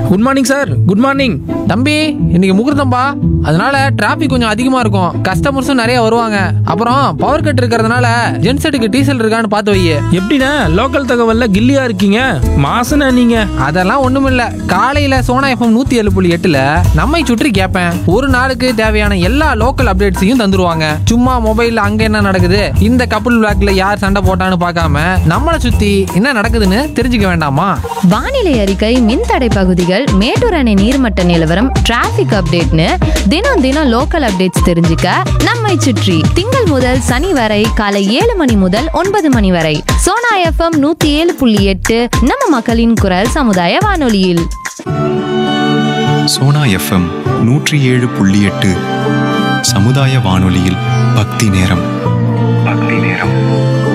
good morning sir good morning தம்பி இன்னைக்கு முகூர்த்தம்பா அதனால டிராபிக் கொஞ்சம் அதிகமா இருக்கும் கஸ்டமர்ஸும் நிறைய வருவாங்க அப்புறம் பவர் கட் இருக்கிறதுனால ஜென்செட்டுக்கு டீசல் இருக்கான்னு பார்த்து வை எப்படிண்ணே லோக்கல் தகவல்ல கில்லியா இருக்கீங்க மாசன நீங்க அதெல்லாம் ஒண்ணுமில்ல காலையில சோனா எஃப்எம் நூத்தி ஏழு புள்ளி எட்டுல நம்மை சுற்றி கேட்பேன் ஒரு நாளுக்கு தேவையான எல்லா லோக்கல் அப்டேட்ஸையும் தந்துருவாங்க சும்மா மொபைல்ல அங்க என்ன நடக்குது இந்த கப்புள் பிளாக்ல யார் சண்டை போட்டான்னு பார்க்காம நம்மளை சுத்தி என்ன நடக்குதுன்னு தெரிஞ்சுக்க வேண்டாமா வானிலை அறிக்கை மின்தடை பகுதிகள் மேட்டூர் அணை நீர்மட்ட நிலவரம் டிராஃபிக் அப்டேட்னு தினம் தினம் லோக்கல் அப்டேட்ஸ் தெரிஞ்சுக்க நம்மை சுற்றி திங்கள் முதல் சனி வரை காலை ஏழு மணி முதல் ஒன்பது மணி வரை சோனா எஃப்எம் நூத்தி ஏழு புள்ளி எட்டு நம்ம மக்களின் குரல் சமுதாய வானொலியில் சோனா எஃப்எம் நூற்றி ஏழு புள்ளி எட்டு சமுதாய வானொலியில் பக்தி நேரம் பக்தி நேரம்